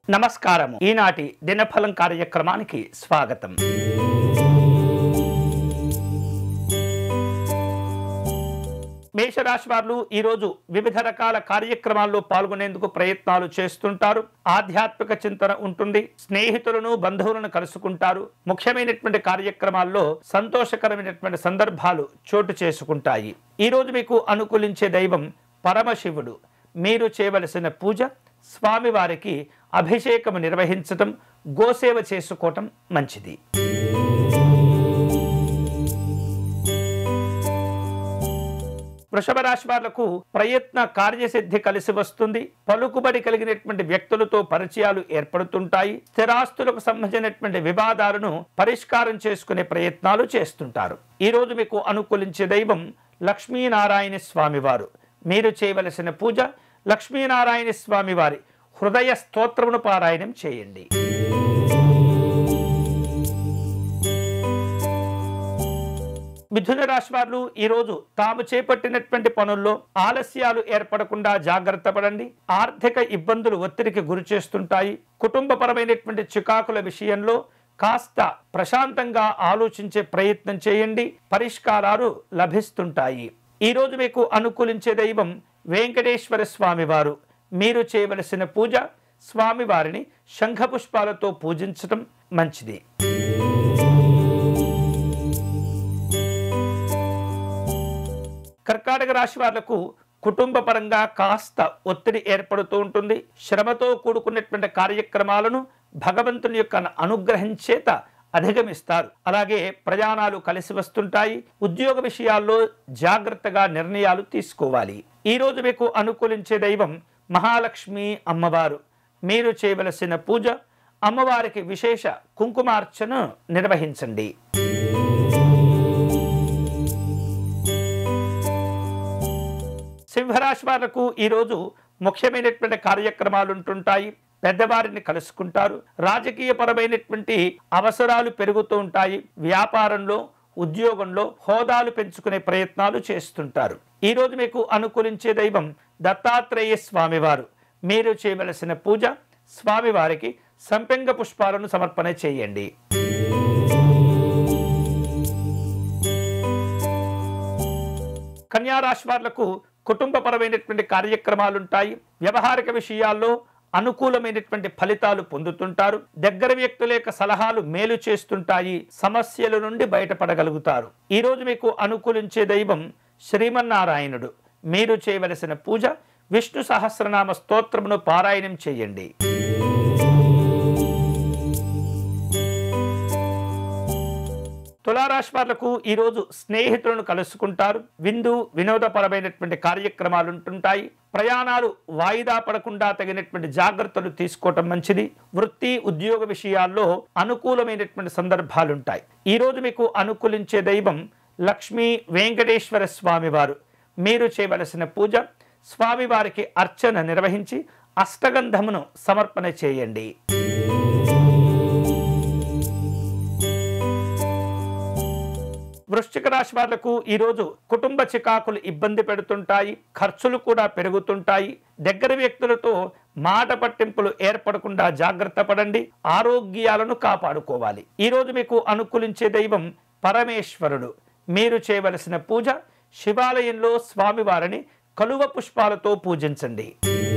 నమస్కారము ఈనాటి దినఫలం కార్యక్రమానికి స్వాగతం మేషరాశి వారు ఈరోజు వివిధ రకాల కార్యక్రమాల్లో పాల్గొనేందుకు ప్రయత్నాలు చేస్తుంటారు ఆధ్యాత్మిక చింతన ఉంటుంది స్నేహితులను బంధువులను కలుసుకుంటారు ముఖ్యమైనటువంటి కార్యక్రమాల్లో సంతోషకరమైనటువంటి సందర్భాలు చోటు చేసుకుంటాయి ఈరోజు మీకు అనుకూలించే దైవం పరమశివుడు మీరు చేయవలసిన పూజ స్వామివారికి అభిషేకం నిర్వహించటం గోసేవ చేసుకోవటం మంచిది వృషభ రాశి వాళ్లకు ప్రయత్న కార్యసిద్ధి కలిసి వస్తుంది పలుకుబడి కలిగినటువంటి వ్యక్తులతో పరిచయాలు ఏర్పడుతుంటాయి స్థిరాస్తులకు సంబంధించినటువంటి వివాదాలను పరిష్కారం చేసుకునే ప్రయత్నాలు చేస్తుంటారు ఈ రోజు మీకు అనుకూలించే దైవం లక్ష్మీనారాయణ స్వామివారు మీరు చేయవలసిన పూజ లక్ష్మీనారాయణ స్వామివారి హృదయ స్తోత్రమును పారాయణం చేయండి మిథున రాశి వారు ఈరోజు తాము చేపట్టినటువంటి పనుల్లో ఆలస్యాలు ఏర్పడకుండా జాగ్రత్త పడండి ఆర్థిక ఇబ్బందులు ఒత్తిడికి గురి చేస్తుంటాయి కుటుంబపరమైనటువంటి చికాకుల విషయంలో కాస్త ప్రశాంతంగా ఆలోచించే ప్రయత్నం చేయండి పరిష్కారాలు లభిస్తుంటాయి ఈరోజు మీకు అనుకూలించే దైవం వెంకటేశ్వర స్వామి వారు మీరు చేయవలసిన పూజ స్వామివారిని శంఖపుష్పాలతో పూజించటం మంచిది కర్కాటక రాశి వాళ్లకు కుటుంబ పరంగా కాస్త ఒత్తిడి ఏర్పడుతూ ఉంటుంది శ్రమతో కూడుకున్నటువంటి కార్యక్రమాలను భగవంతుని యొక్క అనుగ్రహం చేత అధిగమిస్తారు అలాగే ప్రయాణాలు కలిసి వస్తుంటాయి ఉద్యోగ విషయాల్లో జాగ్రత్తగా నిర్ణయాలు తీసుకోవాలి ఈ రోజు మీకు అనుకూలించే దైవం మహాలక్ష్మి అమ్మవారు మీరు చేయవలసిన పూజ అమ్మవారికి విశేష కుంకుమార్చన నిర్వహించండి సింహరాశి వాళ్లకు ఈరోజు ముఖ్యమైనటువంటి కార్యక్రమాలు ఉంటుంటాయి పెద్దవారిని కలుసుకుంటారు రాజకీయ పరమైనటువంటి అవసరాలు పెరుగుతూ ఉంటాయి వ్యాపారంలో ఉద్యోగంలో హోదాలు పెంచుకునే ప్రయత్నాలు చేస్తుంటారు ఈరోజు మీకు అనుకూలించే దైవం దత్తాత్రేయ స్వామివారు మీరు చేయవలసిన పూజ స్వామివారికి సంపెంగ పుష్పాలను సమర్పణ చేయండి కన్యారాశి వాళ్లకు కుటుంబపరమైనటువంటి కార్యక్రమాలు ఉంటాయి వ్యవహారిక విషయాల్లో అనుకూలమైనటువంటి ఫలితాలు పొందుతుంటారు దగ్గర వ్యక్తుల యొక్క సలహాలు మేలు చేస్తుంటాయి సమస్యల నుండి బయటపడగలుగుతారు ఈ రోజు మీకు అనుకూలించే దైవం శ్రీమన్నారాయణుడు మీరు చేయవలసిన పూజ విష్ణు సహస్రనామ స్తోత్రమును పారాయణం చేయండి తులారాశి వాళ్లకు ఈరోజు స్నేహితులను కలుసుకుంటారు విందు వినోదపరమైనటువంటి కార్యక్రమాలు ఉంటుంటాయి ప్రయాణాలు వాయిదా పడకుండా తగినటువంటి జాగ్రత్తలు తీసుకోవటం మంచిది వృత్తి ఉద్యోగ విషయాల్లో అనుకూలమైనటువంటి సందర్భాలు ఉంటాయి ఈ రోజు మీకు అనుకూలించే దైవం లక్ష్మీ వెంకటేశ్వర స్వామివారు మీరు చేయవలసిన పూజ స్వామివారికి అర్చన నిర్వహించి అష్టగంధమును సమర్పణ చేయండి వృశ్చిక రాశి వాళ్లకు ఈరోజు కుటుంబ చికాకులు ఇబ్బంది పెడుతుంటాయి ఖర్చులు కూడా పెరుగుతుంటాయి దగ్గర వ్యక్తులతో మాట పట్టింపులు ఏర్పడకుండా జాగ్రత్త పడండి ఆరోగ్యాలను కాపాడుకోవాలి ఈరోజు మీకు అనుకూలించే దైవం పరమేశ్వరుడు మీరు చేయవలసిన పూజ శివాలయంలో స్వామివారిని కలువ పుష్పాలతో పూజించండి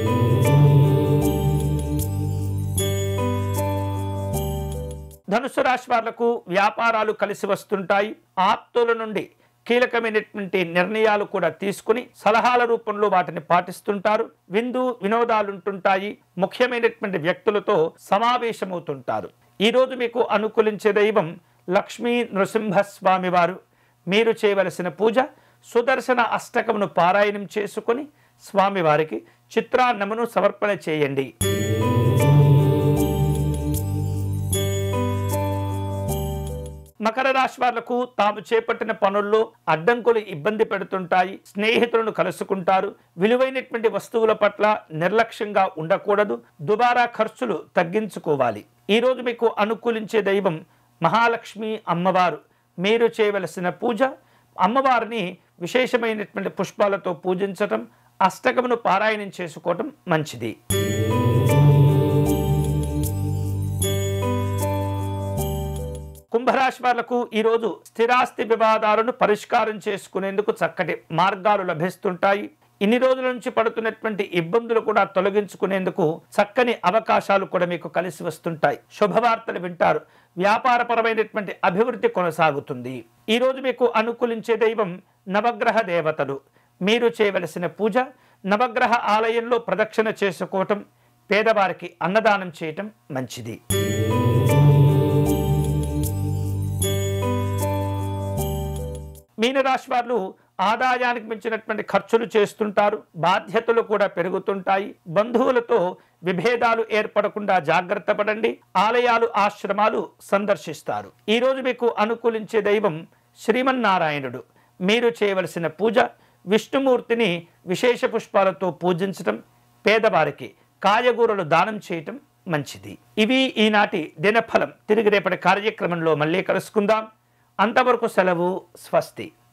ధనుసు రాశి వాళ్లకు వ్యాపారాలు కలిసి వస్తుంటాయి ఆప్తుల నుండి కీలకమైనటువంటి నిర్ణయాలు కూడా తీసుకుని సలహాల రూపంలో వాటిని పాటిస్తుంటారు విందు వినోదాలు ఉంటుంటాయి ముఖ్యమైనటువంటి వ్యక్తులతో సమావేశమవుతుంటారు ఈరోజు మీకు అనుకూలించే దైవం లక్ష్మీ నృసింహస్వామి వారు మీరు చేయవలసిన పూజ సుదర్శన అష్టకమును పారాయణం చేసుకొని స్వామివారికి చిత్రాన్నమును సమర్పణ చేయండి మకర రాశి వాళ్లకు తాము చేపట్టిన పనుల్లో అడ్డంకులు ఇబ్బంది పెడుతుంటాయి స్నేహితులను కలుసుకుంటారు విలువైనటువంటి వస్తువుల పట్ల నిర్లక్ష్యంగా ఉండకూడదు దుబారా ఖర్చులు తగ్గించుకోవాలి ఈ రోజు మీకు అనుకూలించే దైవం మహాలక్ష్మి అమ్మవారు మీరు చేయవలసిన పూజ అమ్మవారిని విశేషమైనటువంటి పుష్పాలతో పూజించటం అష్టకమును పారాయణం చేసుకోవటం మంచిది కుంభరాశి వాళ్లకు ఈరోజు స్థిరాస్తి వివాదాలను పరిష్కారం చేసుకునేందుకు చక్కటి మార్గాలు లభిస్తుంటాయి ఇన్ని రోజుల నుంచి పడుతున్నటువంటి ఇబ్బందులు కూడా తొలగించుకునేందుకు చక్కని అవకాశాలు కూడా మీకు కలిసి వస్తుంటాయి శుభవార్తలు వింటారు వ్యాపారపరమైనటువంటి అభివృద్ధి కొనసాగుతుంది ఈరోజు మీకు అనుకూలించే దైవం నవగ్రహ దేవతలు మీరు చేయవలసిన పూజ నవగ్రహ ఆలయంలో ప్రదక్షిణ చేసుకోవటం పేదవారికి అన్నదానం చేయటం మంచిది మీనరాశి వారు ఆదాయానికి మించినటువంటి ఖర్చులు చేస్తుంటారు బాధ్యతలు కూడా పెరుగుతుంటాయి బంధువులతో విభేదాలు ఏర్పడకుండా జాగ్రత్త పడండి ఆలయాలు ఆశ్రమాలు సందర్శిస్తారు ఈరోజు మీకు అనుకూలించే దైవం శ్రీమన్నారాయణుడు మీరు చేయవలసిన పూజ విష్ణుమూర్తిని విశేష పుష్పాలతో పూజించటం పేదవారికి కాయగూరలు దానం చేయటం మంచిది ఇవి ఈనాటి దినఫలం తిరిగి రేపటి కార్యక్రమంలో మళ్ళీ కలుసుకుందాం అంతవరకు సెలవు స్వస్తి